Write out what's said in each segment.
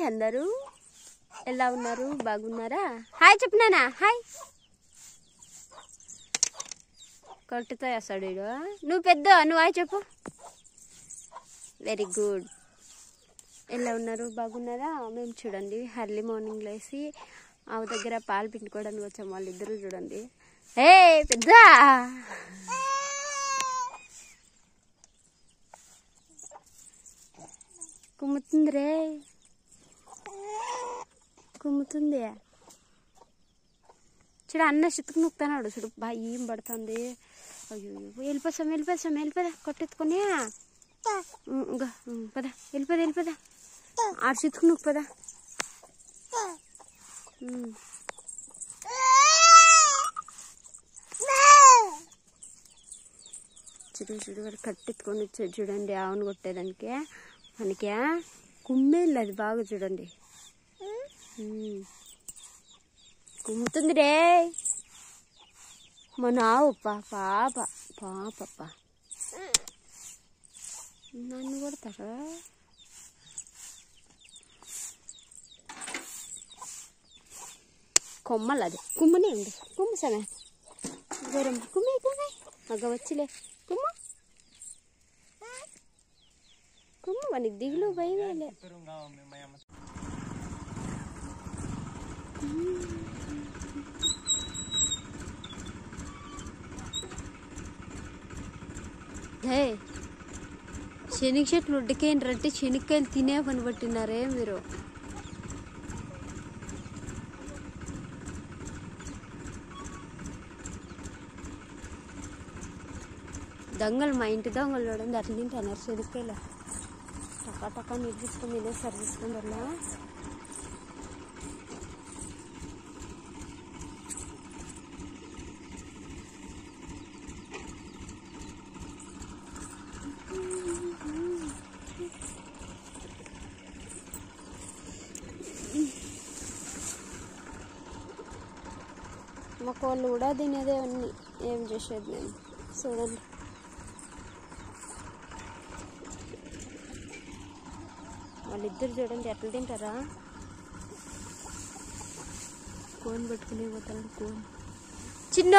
అందరూ ఎలా ఉన్నారు బాగున్నారా హాయ్ చెప్పినానా హాయ్ కొట్టుతో వేస్తాడు వీడు నువ్వు పెద్ద నువ్వు హాయ్ చెప్పు వెరీ గుడ్ ఎలా ఉన్నారు బాగున్నారా మేము చూడండి హర్లీ మార్నింగ్ లేసి ఆవు దగ్గర పాలు పిండుకోవడానికి వచ్చాము వాళ్ళిద్దరూ చూడండి ఏ పెద్ద కుమ్ముతుంది రే కుమ్ముతుంది చూడు అన్న చితుకు నొక్కుతున్నాడు చూడు బా ఏం పడుతుంది అయ్యో వెళ్ళిపోసాం వెళ్ళిపోసాం వెళ్ళిపోదా కొట్టెత్తుకొని ఉమ్, ఇంకా ఉమ్, పద వెళ్ళిపోదా వెళ్ళిపోదా ఆడు చితుకు నొక్కు పదా ఉమ్. చూడు చూడు వాడు కట్టెత్తుకొని వచ్చాడు చూడండి ఆవును కొట్టేదానికి మనకి కుమ్మేళ్ళు అది బాగా చూడండి ఉమ్. కుమ్ముతుంది రే మన ఆవు పా పాప పాప నన్ను కొడతారా కొమ్మలు అది కుమ్మనే ఉంది కుమ్మ సమే గౌరమ్మ కుమ్మే కుమ్మే మగ వచ్చిలే కుమ్మ కుమ్మ మనకి దిగులు భయమేలే హే శనగ చెట్లు ఉడ్డకాయని రట్టి శనక్కాయలు తినే పని పట్టినారే మీరు దొంగలు మా ఇంటి దొంగలు చూడండి అట్లా తింటున్నారు శనక్కాయలు టకా టకా నిలిపించుకొని తినే సర్వీసుకొని వల్ల మా కోళ్ళు కూడా తినేదే అన్ని ఏం చేసేది నేను చూడండి వాళ్ళిద్దరు చూడండి ఎట్లా తింటారా కోన్ పట్టుకునే పోతాడు కోన్ చిన్న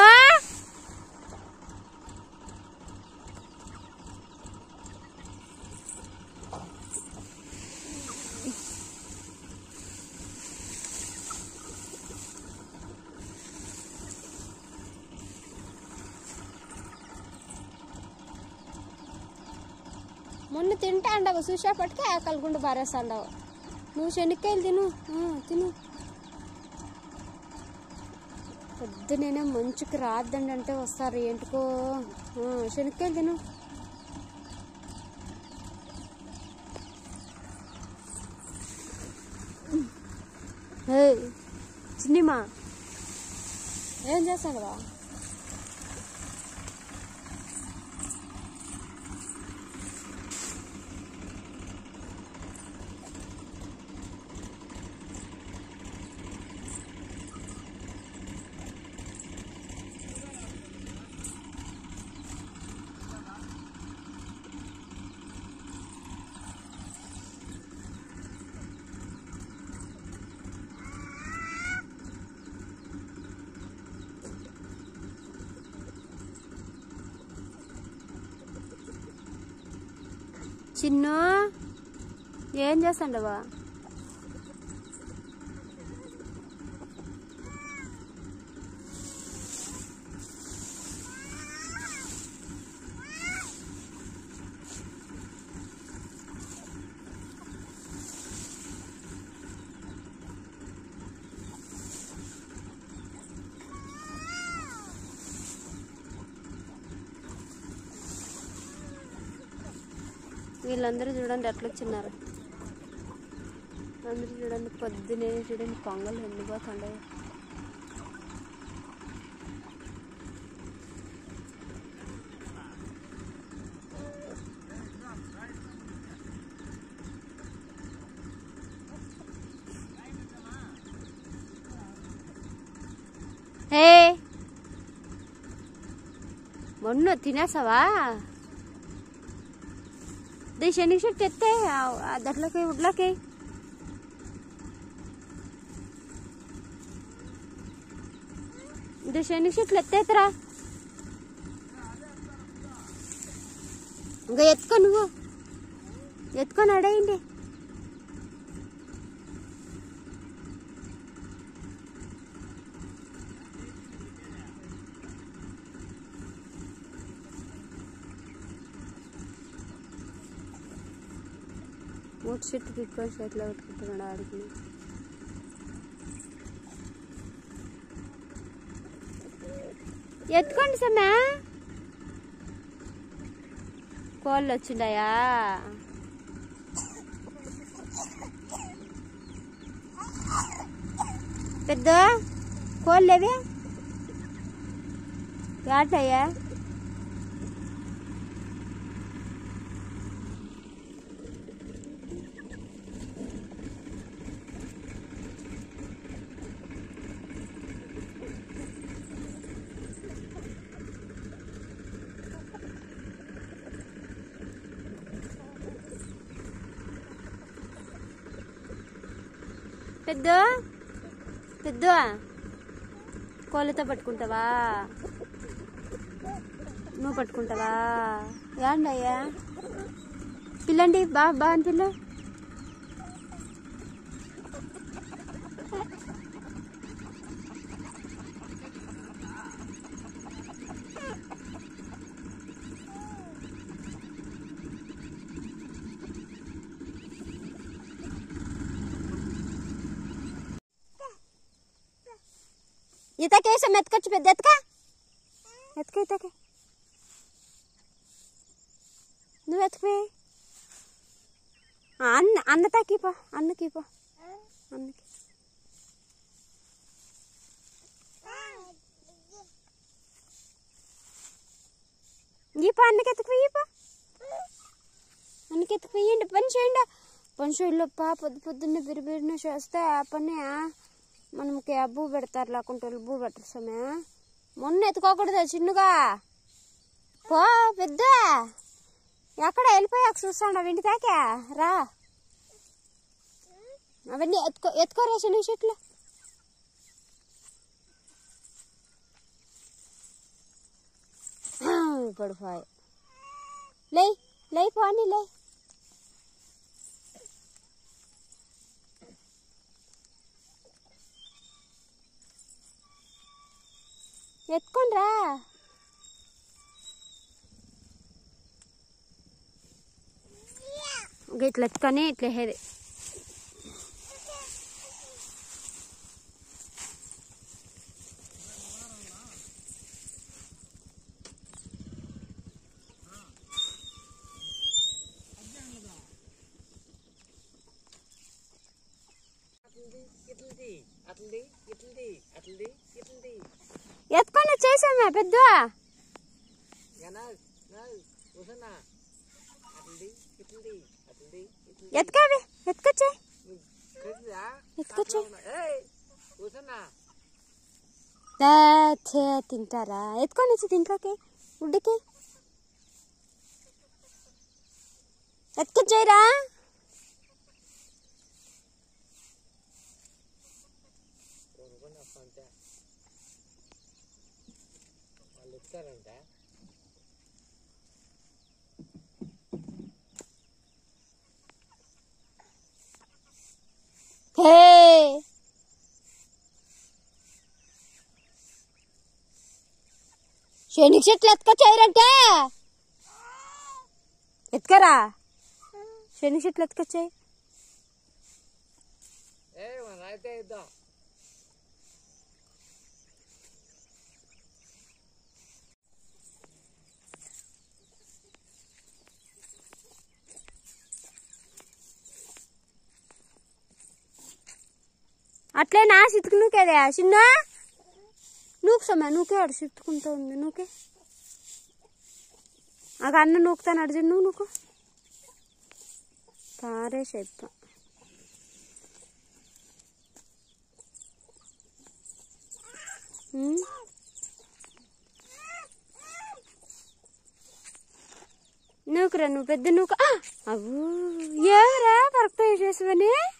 మొన్న తింటా అండవు చూసేపటికే ఆకలిగుండు బారేస్తాండవు నువ్వు శనక్కాయలు తిను ఆ, తిను పొద్దునేనే మంచుకి రాద్దండి అంటే వస్తారు ఏంటికో ఆ, శనక్కాయలు తిను ఏయ్, చిన్నిమా ఏం చేస్తాడు చిన్ను ఏం చేస్తాండవా వీళ్ళందరూ చూడండి ఎట్లా వచ్చిన్నారు అందరూ చూడండి పొద్దునే చూడండి కొంగలు ఎండిపోతుండే హే మొన్న తినేసావా దే శనగ చెట్టు ఎత్తే ఆ దాంట్లోకి ఉడ్లోకి ఇది శని చెట్లు ఎత్తేతరా ఇంకా ఎత్తుకో నువ్వు ఎత్తుకొని అడేయండి మూడు చెట్టు పిక్కొని చేతిలో పెట్టుకుంటున్నాడు ఆడికి ఎత్తుకోండి సమ్మా కోళ్ళు వచ్చిండాయా పెద్ద కోళ్ళు ఏవి ఏటయ్యా పెద్ద పెద్ద కోళ్ళతో పట్టుకుంటావా నువ్వు పట్టుకుంటావా యాండి అయ్యా పిల్లండి బా బా అని పిల్ల ఈతకేసం ఎత్తుకొచ్చు పెద్ద ఎత్తుక ఎత్తుక ఈతకే నువ్వు ఎత్తుకుపోయి అన్న అన్న తాకిపో అన్నకి పో అన్నకి ఈ పో అన్నకి ఎత్తుకుపోయి ఈ పో అన్నకి ఎత్తుకుపోయండి పని చేయండి పని చేయండిప్ప పొద్దు పొద్దున్నే బిరిబిరిన చేస్తే ఆ పని మనకి ఆ బూ పెడతారు లేకుంటే వాళ్ళు బూ పెట్టరు సమయ మొన్న ఎత్తుకోకూడదు చిన్నగా పో పెద్ద ఎక్కడ వెళ్ళిపోయాక చూస్తాను అవి ఇంటికాక రా అవన్నీ ఎత్తుకో ఎత్తుకోరా చిన్న చెట్లు పడిపోయి లే లే పోనీ లే ఎత్తుకోండిరా ఇట్లా ఎత్తుకొని ఇట్లా హేది ఎత్తుకొని చేసామే పెద్ద ఎత్తుకావి ఎత్తుకొచ్చే ఎత్తుకొచ్చే తింటారా ఎత్తుకొని వచ్చి తింట్లోకి ఉడ్డికి ఎత్తుకొచ్చేయరా హే శనికి చెట్లు ఎత్తుకొచ్చాయంటే ఎత్తుకరా శనికి చెట్లు ఎత్తుకొచ్చాయి అట్లే నా సితుకు నూకేదే చిన్న నూకు సమయ నూకే ఆడు సిత్తుకుంటూ ఉంది నూకే ఆగ అన్న నూకుతాను అడిచి నువ్వు నూకు పారే చెప్తా ఉమ్. నూకురా నువ్వు పెద్ద నూక ఆ! అవ్వు ఏరా కరెక్ట్ చేసేవని